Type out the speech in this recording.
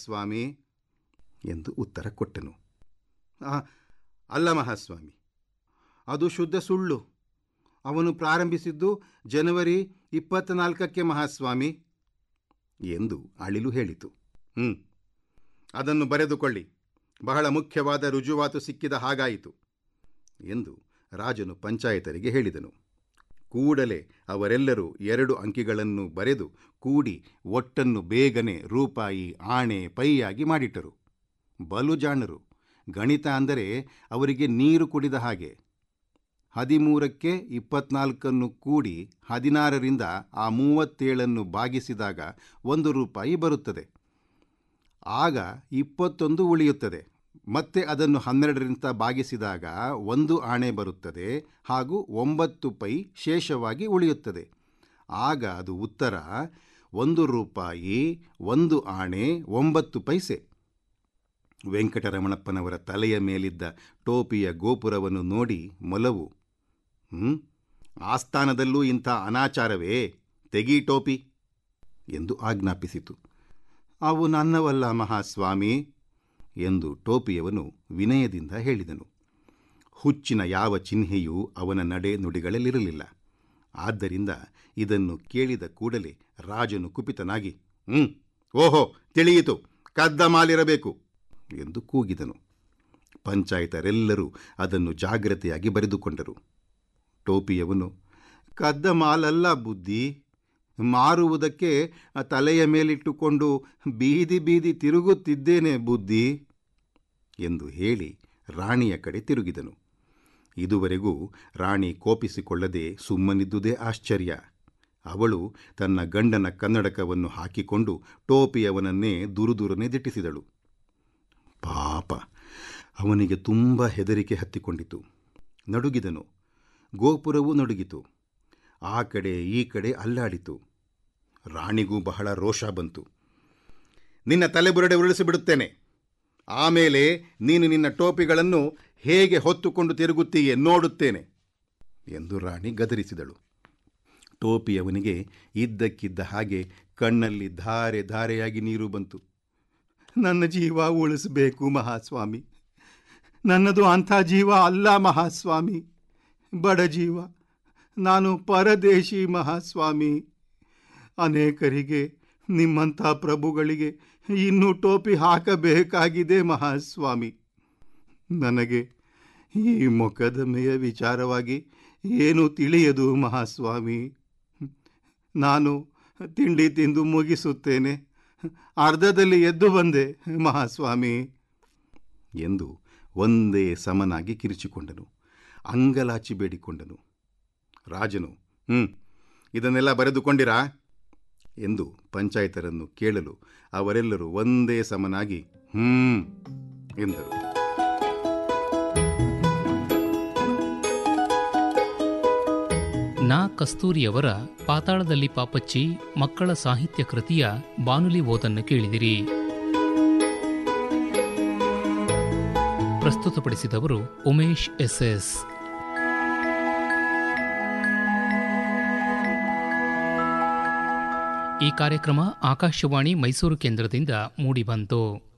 ಮಹಾಸ್ವಾಮಿ ಎಂದು ಉತ್ತರ ಕೊಟ್ಟನು ಆ, ಅಲ್ಲ ಮಹಾಸ್ವಾಮಿ ಅದು ಶುದ್ಧ ಸುಳ್ಳು ಅವನು ಪ್ರಾರಂಭಿಸಿದ್ದು ಜನವರಿ ಇಪ್ಪತ್ತ್ನಾಲ್ಕಕ್ಕೆ ಮಹಾಸ್ವಾಮಿ ಎಂದು ಅಳಿಲು ಹೇಳಿತು ಹ್ಞೂ ಅದನ್ನು ಬರೆದುಕೊಳ್ಳಿ ಬಹಳ ಮುಖ್ಯವಾದ ರುಜುವಾತು ಸಿಕ್ಕಿದ ಹಾಗಾಯಿತು ಎಂದು ರಾಜನು ಪಂಚಾಯತರಿಗೆ ಹೇಳಿದನು ಕೂಡಲೇ ಅವರೆಲ್ಲರೂ ಎರಡು ಅಂಕಿಗಳನ್ನು ಬರೆದು ಕೂಡಿ ಒಟ್ಟನ್ನು ಬೇಗನೆ ರೂಪಾಯಿ ಆಣೆ ಪೈಯಾಗಿ ಮಾಡಿಟ್ಟರು ಬಲು ಜಾಣರು ಗಣಿತ ಅಂದರೆ ಅವರಿಗೆ ನೀರು ಕುಡಿದ ಹಾಗೆ ಹದಿಮೂರಕ್ಕೆ ಇಪ್ಪತ್ನಾಲ್ಕನ್ನು ಕೂಡಿ ಹದಿನಾರರಿಂದ ಆ ಮೂವತ್ತೇಳನ್ನು ಭಾಗಿಸಿದಾಗ ಒಂದು ರೂಪಾಯಿ ಬರುತ್ತದೆ ಆಗ ಇಪ್ಪತ್ತೊಂದು ಉಳಿಯುತ್ತದೆ ಮತ್ತೆ ಅದನ್ನು ಹನ್ನೆರಡರಿಂದ ಭಾಗಿಸಿದಾಗ ಒಂದು ಆಣೆ ಬರುತ್ತದೆ ಹಾಗೂ ಒಂಬತ್ತು ಪೈ ಶೇಷವಾಗಿ ಉಳಿಯುತ್ತದೆ ಆಗ ಅದು ಉತ್ತರ ಒಂದು ರೂಪಾಯಿ ಒಂದು ಆಣೆ ಒಂಬತ್ತು ಪೈಸೆ ವೆಂಕಟರಮಣಪ್ಪನವರ ತಲೆಯ ಮೇಲಿದ್ದ ಟೋಪಿಯ ಗೋಪುರವನ್ನು ನೋಡಿ ಮೊಲವು ಹ್ಮ್ ಆಸ್ಥಾನದಲ್ಲೂ ಇಂಥ ಅನಾಚಾರವೇ ತೆಗಿ ಟೋಪಿ ಎಂದು ಆಜ್ಞಾಪಿಸಿತು ಅವು ನನ್ನವಲ್ಲ ಮಹಾಸ್ವಾಮಿ ಎಂದು ಟೋಪಿಯವನು ವಿನಯದಿಂದ ಹೇಳಿದನು ಹುಚ್ಚಿನ ಯಾವ ಚಿಹ್ನೆಯೂ ಅವನ ನಡೆ ನುಡಿಗಳಲ್ಲಿರಲಿಲ್ಲ ಆದ್ದರಿಂದ ಇದನ್ನು ಕೇಳಿದ ಕೂಡಲೇ ರಾಜನು ಕುಪಿತನಾಗಿ ಹ್ಮ್ ಓಹೋ ತಿಳಿಯಿತು ಕದ್ದ ಮಾಲಿರಬೇಕು ಎಂದು ಕೂಗಿದನು ಪಂಚಾಯತರೆಲ್ಲರೂ ಅದನ್ನು ಜಾಗ್ರತೆಯಾಗಿ ಬರೆದುಕೊಂಡರು ಟೋಪಿಯವನು ಕದ್ದ ಮಾಲಲ್ಲ ಬುದ್ಧಿ ಮಾರುವುದಕ್ಕೆ ತಲೆಯ ಮೇಲಿಟ್ಟುಕೊಂಡು ಬೀದಿ ಬೀದಿ ತಿರುಗುತ್ತಿದ್ದೇನೆ ಬುದ್ಧಿ ಎಂದು ಹೇಳಿ ರಾಣಿಯ ಕಡೆ ತಿರುಗಿದನು ಇದುವರೆಗೂ ರಾಣಿ ಕೋಪಿಸಿಕೊಳ್ಳದೆ ಸುಮ್ಮನಿದ್ದುದೇ ಆಶ್ಚರ್ಯ ಅವಳು ತನ್ನ ಗಂಡನ ಕನ್ನಡಕವನ್ನು ಹಾಕಿಕೊಂಡು ಟೋಪಿಯವನನ್ನೇ ದುರುದುರನೆ ದಿಟ್ಟಿಸಿದಳು ಪಾಪ ಅವನಿಗೆ ತುಂಬ ಹೆದರಿಕೆ ಹತ್ತಿಕೊಂಡಿತು ನಡುಗಿದನು ಗೋಪುರವೂ ನಡುಗಿತು ಆ ಕಡೆ ಈ ಕಡೆ ಅಲ್ಲಾಡಿತು ರಾಣಿಗೂ ಬಹಳ ರೋಷ ಬಂತು ನಿನ್ನ ತಲೆಬುರಡೆ ಉರುಳಿಸಿಬಿಡುತ್ತೇನೆ ಆಮೇಲೆ ನೀನು ನಿನ್ನ ಟೋಪಿಗಳನ್ನು ಹೇಗೆ ಹೊತ್ತುಕೊಂಡು ತಿರುಗುತ್ತೀಯೆ ನೋಡುತ್ತೇನೆ ಎಂದು ರಾಣಿ ಗದರಿಸಿದಳು ಟೋಪಿಯವನಿಗೆ ಇದ್ದಕ್ಕಿದ್ದ ಹಾಗೆ ಕಣ್ಣಲ್ಲಿ ಧಾರೆ ಧಾರೆಯಾಗಿ ನೀರು ಬಂತು ನನ್ನ ಜೀವ ಉಳಿಸಬೇಕು ಮಹಾಸ್ವಾಮಿ ನನ್ನದು ಅಂಥ ಜೀವ ಅಲ್ಲ ಮಹಾಸ್ವಾಮಿ ಬಡ ಜೀವ ನಾನು ಪರದೇಶಿ ಮಹಾಸ್ವಾಮಿ ಅನೇಕರಿಗೆ ನಿಮ್ಮಂಥ ಪ್ರಭುಗಳಿಗೆ ಇನ್ನೂ ಟೋಪಿ ಹಾಕಬೇಕಾಗಿದೆ ಮಹಾಸ್ವಾಮಿ ನನಗೆ ಈ ಮೊಕದ್ದಮೆಯ ವಿಚಾರವಾಗಿ ಏನೂ ತಿಳಿಯದು ಮಹಾಸ್ವಾಮಿ ನಾನು ತಿಂಡಿ ತಿಂದು ಮುಗಿಸುತ್ತೇನೆ ಅರ್ಧದಲ್ಲಿ ಎದ್ದು ಬಂದೆ ಮಹಾಸ್ವಾಮಿ ಎಂದು ಒಂದೇ ಸಮನಾಗಿ ಕಿರಿಚಿಕೊಂಡನು ಅಂಗಲಾಚಿ ಬೇಡಿಕೊಂಡನು ರಾಜನು ಹ್ಞೂ ಇದನ್ನೆಲ್ಲ ಬರೆದುಕೊಂಡಿರಾ ಎಂದು ಪಂಚಾಯತರನ್ನು ಕೇಳಲು ಅವರೆಲ್ಲರೂ ಒಂದೇ ಸಮನಾಗಿ ಹ್ಞೂ ಎಂದರು ನಾ ಕಸ್ತೂರಿಯವರ ಪಾತಾಳದಲ್ಲಿ ಪಾಪಚ್ಚಿ ಮಕ್ಕಳ ಸಾಹಿತ್ಯ ಕೃತಿಯ ಬಾನುಲಿ ಓದನ್ನು ಕೇಳಿದಿರಿ ಪ್ರಸ್ತುತಪಡಿಸಿದವರು ಉಮೇಶ್ ಎಸ್ ಎಸ್ ಈ ಕಾರ್ಯಕ್ರಮ ಆಕಾಶವಾಣಿ ಮೈಸೂರು ಕೇಂದ್ರದಿಂದ ಮೂಡಿಬಂತು